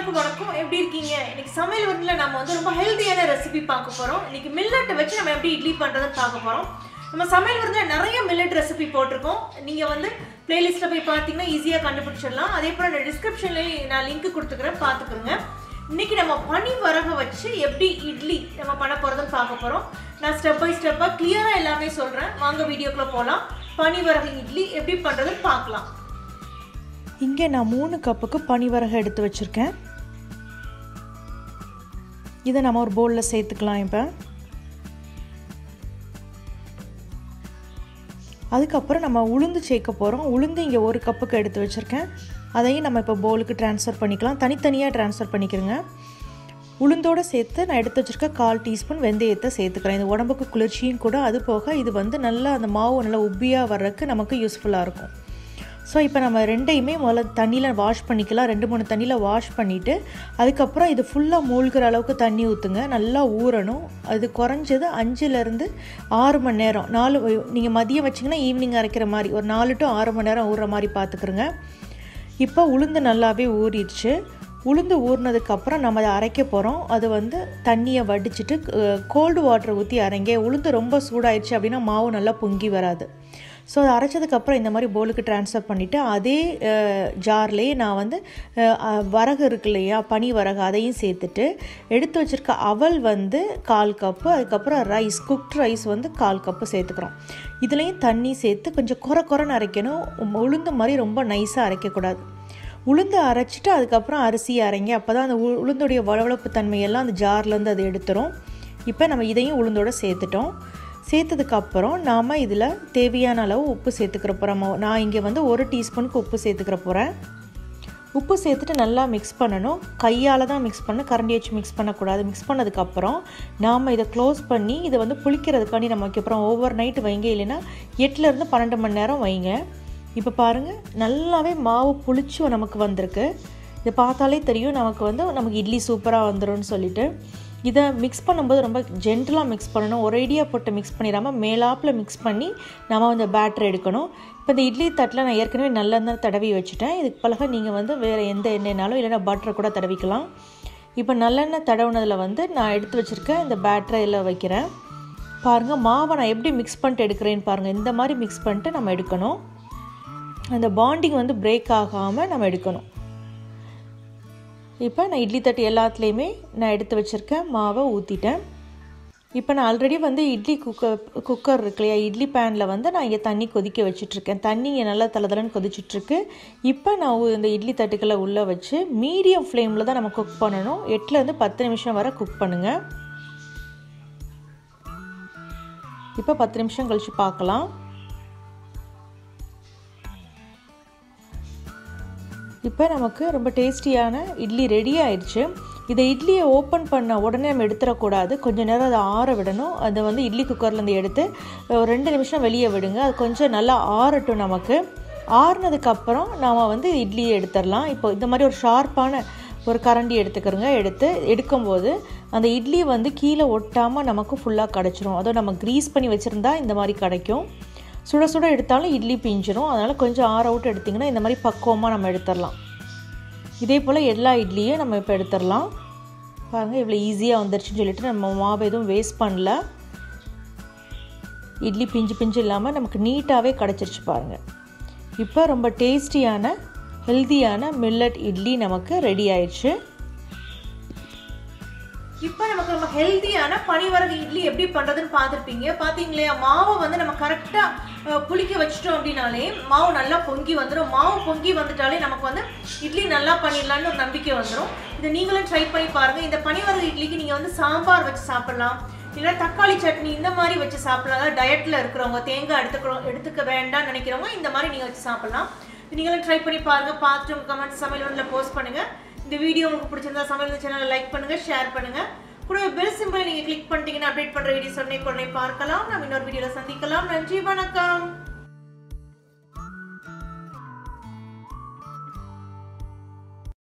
அனைவருக்கும் வணக்கம் எப்படி இருக்கீங்க இன்னைக்கு சமையல் வீட்டில் நம்ம வந்து ரொம்ப ஹெல்த்தியான ரெசிபி பார்க்க போகிறோம் இன்னைக்கு மில்லட்டை வச்சு நம்ம எப்படி இட்லி பண்ணுறதுன்னு பார்க்க போகிறோம் நம்ம சமையல் வீட்டில் நிறைய மில்லட் ரெசிபி போட்டிருக்கோம் நீங்கள் வந்து பிளேலிஸ்ட்டில் போய் பார்த்தீங்கன்னா ஈஸியாக கண்டுபிடிச்சிடலாம் அதே போல் நான் டிஸ்கிரிப்ஷன்லேயும் நான் லிங்க் கொடுத்துக்கிறேன் பார்த்துக்கிறேங்க இன்னைக்கு நம்ம பனி வரக வச்சு எப்படி இட்லி நம்ம பண்ண போகிறதுன்னு பார்க்க போகிறோம் நான் ஸ்டெப் பை ஸ்டெப்பாக கிளியராக எல்லாமே சொல்கிறேன் வாங்க வீடியோக்குள்ளே போகலாம் பனி வரகு இட்லி எப்படி பண்ணுறதுன்னு பார்க்கலாம் இங்கே நான் மூணு கப்புக்கு பனிவரகு எடுத்து வச்சுருக்கேன் இதை நம்ம ஒரு பவுலில் சேர்த்துக்கலாம் இப்போ அதுக்கப்புறம் நம்ம உளுந்து சேர்க்க போகிறோம் உளுந்து இங்கே ஒரு கப்புக்கு எடுத்து வச்சுருக்கேன் அதையும் நம்ம இப்போ பவுலுக்கு ட்ரான்ஸ்ஃபர் பண்ணிக்கலாம் தனித்தனியாக ட்ரான்ஸ்ஃபர் பண்ணிக்கிறோங்க உளுந்தோடு சேர்த்து நான் எடுத்து வச்சுருக்க கால் டீஸ்பூன் வெந்தயத்தை சேர்த்துக்கிறேன் இது உடம்புக்கு குளிர்ச்சியும் கூட அது போக இது வந்து நல்லா அந்த மாவு நல்லா உப்பியாக வர்றதுக்கு நமக்கு யூஸ்ஃபுல்லாக இருக்கும் ஸோ இப்போ நம்ம ரெண்டையுமே முதல்ல தண்ணியில் வாஷ் பண்ணிக்கலாம் ரெண்டு மூணு தண்ணியில் வாஷ் பண்ணிவிட்டு அதுக்கப்புறம் இது ஃபுல்லாக மூழ்கிற அளவுக்கு தண்ணி ஊற்றுங்க நல்லா ஊறணும் அது குறைஞ்சது அஞ்சுலேருந்து ஆறு மணி நேரம் நாலு நீங்கள் மதியம் வச்சிங்கன்னா ஈவினிங் அரைக்கிற மாதிரி ஒரு நாலு டு ஆறு மணி நேரம் ஊறுற மாதிரி பார்த்துக்குறோங்க இப்போ உளுந்து நல்லாவே ஊறிடுச்சு உளுந்து ஊறினதுக்கப்புறம் நம்ம அதை அரைக்க போகிறோம் அது வந்து தண்ணியை வடிச்சிட்டு கோல்டு வாட்டரை ஊற்றி அரைங்க உளுந்து ரொம்ப சூடாயிடுச்சு அப்படின்னா மாவு நல்லா பொங்கி வராது ஸோ அதை அரைச்சதுக்கப்புறம் இந்த மாதிரி போலுக்கு ட்ரான்ஸ்ஃபர் பண்ணிவிட்டு அதே ஜார்லேயே நான் வந்து வரகு இருக்கு இல்லையா பனி வரகு அதையும் சேர்த்துட்டு எடுத்து வச்சுருக்க அவல் வந்து கால் கப்பு அதுக்கப்புறம் ரைஸ் குக்ட் ரைஸ் வந்து கால் கப்பு சேர்த்துக்கிறோம் இதுலேயும் தண்ணி சேர்த்து கொஞ்சம் குறை குறைன்னு அரைக்கணும் உளுந்து மாதிரி ரொம்ப நைஸாக அரைக்கக்கூடாது உளுந்து அரைச்சிட்டு அதுக்கப்புறம் அரிசியை அரைங்க அப்போ தான் அந்த உளுந்துடைய வளவளப்பு தன்மையெல்லாம் அந்த ஜார்லேருந்து அதை எடுத்துரும் இப்போ நம்ம இதையும் உளுந்தோடு சேர்த்துட்டோம் சேர்த்ததுக்கப்புறம் நாம் இதில் தேவையான அளவு உப்பு சேர்த்துக்கிற போகிறோம் நான் இங்கே வந்து ஒரு டீஸ்பூனுக்கு உப்பு சேர்த்துக்கிற போகிறேன் உப்பு சேர்த்துட்டு நல்லா மிக்ஸ் பண்ணணும் கையால் தான் மிக்ஸ் பண்ண கரண்டி வச்சு மிக்ஸ் பண்ணக்கூடாது மிக்ஸ் பண்ணதுக்கப்புறம் நாம் இதை க்ளோஸ் பண்ணி இதை வந்து புளிக்கிறதுக்காண்டி நம்ம வைக்கப்புறம் ஓவர் நைட்டு வைங்க இல்லைன்னா எட்டுலேருந்து பன்னெண்டு மணி நேரம் வைங்க இப்போ பாருங்கள் நல்லாவே மாவு புளிச்சு நமக்கு வந்திருக்கு இதை பார்த்தாலே தெரியும் நமக்கு வந்து நமக்கு இட்லி சூப்பராக வந்துடும் சொல்லிட்டு இதை மிக்ஸ் பண்ணும்போது ரொம்ப ஜென்டலாக மிக்ஸ் பண்ணணும் ஒரேடியாக போட்டு மிக்ஸ் பண்ணிடாமல் மேலாப்பில் மிக்ஸ் பண்ணி நம்ம வந்து பேட்டர் எடுக்கணும் இப்போ இந்த இட்லி தட்டில் நான் ஏற்கனவே நல்லெண்ணெய் தடவி வச்சுட்டேன் இதுக்கு பழக நீங்கள் வந்து வேறு எந்த எண்ணெய்னாலும் இல்லைனா பட்டரை கூட தடவிக்கலாம் இப்போ நல்லெண்ணெய் தடவுனதில் வந்து நான் எடுத்து வச்சுருக்கேன் இந்த பேட்டரை இதில் வைக்கிறேன் பாருங்கள் மாவை நான் எப்படி மிக்ஸ் பண்ணிட்டு எடுக்கிறேன்னு பாருங்கள் இந்த மாதிரி மிக்ஸ் பண்ணிட்டு நம்ம எடுக்கணும் அந்த பாண்டிங் வந்து பிரேக் ஆகாமல் நம்ம எடுக்கணும் இப்போ நான் இட்லி தட்டு எல்லாத்துலேயுமே நான் எடுத்து வச்சுருக்கேன் மாவை ஊற்றிட்டேன் இப்போ நான் ஆல்ரெடி வந்து இட்லி குக்கர் குக்கர் இருக்கு இல்லையா இட்லி பேனில் வந்து நான் இங்கே தண்ணி கொதிக்க வச்சுட்ருக்கேன் தண்ணி இங்கே நல்லா தளதலன்னு கொதிச்சிட்ருக்கு இப்போ நான் இந்த இட்லி தட்டுக்களை உள்ளே வச்சு மீடியம் ஃப்ளேமில் தான் நம்ம குக் பண்ணணும் எட்டுலேருந்து பத்து நிமிஷம் வரை குக் பண்ணுங்கள் இப்போ பத்து நிமிஷம் கழித்து பார்க்கலாம் இப்போ நமக்கு ரொம்ப டேஸ்டியான இட்லி ரெடி ஆயிடுச்சு இதை இட்லியை ஓப்பன் பண்ண உடனே நம்ம எடுத்துடக்கூடாது கொஞ்சம் நேரம் அதை ஆற விடணும் அதை வந்து இட்லி குக்கர்லேருந்து எடுத்து ஒரு ரெண்டு நிமிஷம் வெளியே விடுங்க அது கொஞ்சம் நல்லா ஆறட்டும் நமக்கு ஆறுனதுக்கப்புறம் நாம் வந்து இட்லியை எடுத்துடலாம் இப்போ இந்த மாதிரி ஒரு ஷார்ப்பான ஒரு கரண்டி எடுத்துக்கிறோங்க எடுத்து எடுக்கும்போது அந்த இட்லி வந்து கீழே ஒட்டாமல் நமக்கு ஃபுல்லாக கிடச்சிரும் அதோ நம்ம க்ரீஸ் பண்ணி வச்சுருந்தா இந்த மாதிரி கிடைக்கும் சுட சுட எடுத்தாலும் இட்லி பிஞ்சிரும் அதனால் கொஞ்சம் ஆற விட்டு எடுத்திங்கன்னா இந்த மாதிரி பக்குவமாக நம்ம எடுத்துடலாம் இதே போல் எல்லா இட்லியும் நம்ம இப்போ எடுத்துடலாம் பாருங்கள் இவ்வளோ ஈஸியாக வந்துருச்சுன்னு சொல்லிட்டு நம்ம மாவு எதுவும் வேஸ்ட் பண்ணல இட்லி பிஞ்சு பிஞ்சு இல்லாமல் நமக்கு நீட்டாகவே கிடச்சிருச்சு பாருங்கள் இப்போ ரொம்ப டேஸ்டியான ஹெல்த்தியான மில்லட் இட்லி நமக்கு ரெடி ஆயிடுச்சு இப்போ நமக்கு நம்ம ஹெல்த்தியான பனிவரகு இட்லி எப்படி பண்ணுறதுன்னு பார்த்துருப்பீங்க பார்த்தீங்களே மாவை வந்து நம்ம கரெக்டாக புளிக்க வச்சிட்டோம் அப்படின்னாலே மாவு நல்லா பொங்கி வந்துடும் மாவு பொங்கி வந்துட்டாலே நமக்கு வந்து இட்லி நல்லா பண்ணிடலான்னு ஒரு நம்பிக்கை வந்துடும் இதை நீங்களும் ட்ரை பண்ணி பாருங்கள் இந்த பனிவரகு இட்லிக்கு நீங்கள் வந்து சாம்பார் வச்சு சாப்பிட்லாம் இல்லை தக்காளி சட்னி இந்த மாதிரி வச்சு சாப்பிடலாம் அதாவது டயட்டில் இருக்கிறவங்க தேங்காய் எடுத்துக்கிறோம் எடுத்துக்க வேண்டாம்னு நினைக்கிறவங்க இந்த மாதிரி நீங்கள் வச்சு சாப்பிட்லாம் நீங்களும் ட்ரை பண்ணி பாருங்கள் பார்த்துட்டு உங்கள் கமெண்ட் சமையல் ஒன்றில் போஸ்ட் பண்ணுங்கள் இந்த வீடியோ உங்களுக்கு பிடிச்சிருந்தா சமையல் சேனலை லைக் பண்ணுங்க ஷேர் பண்ணுங்க கூட பெல் சிம்பிள் நீங்க கிளிக் பண்ணிட்டீங்கன்னா அப்டேட் பண்ற வீடியோஸ் உடனே உடனே பார்க்கலாம் நம்ம இன்னொரு வீடியோல சந்திக்கலாம் நன்றி வணக்கம்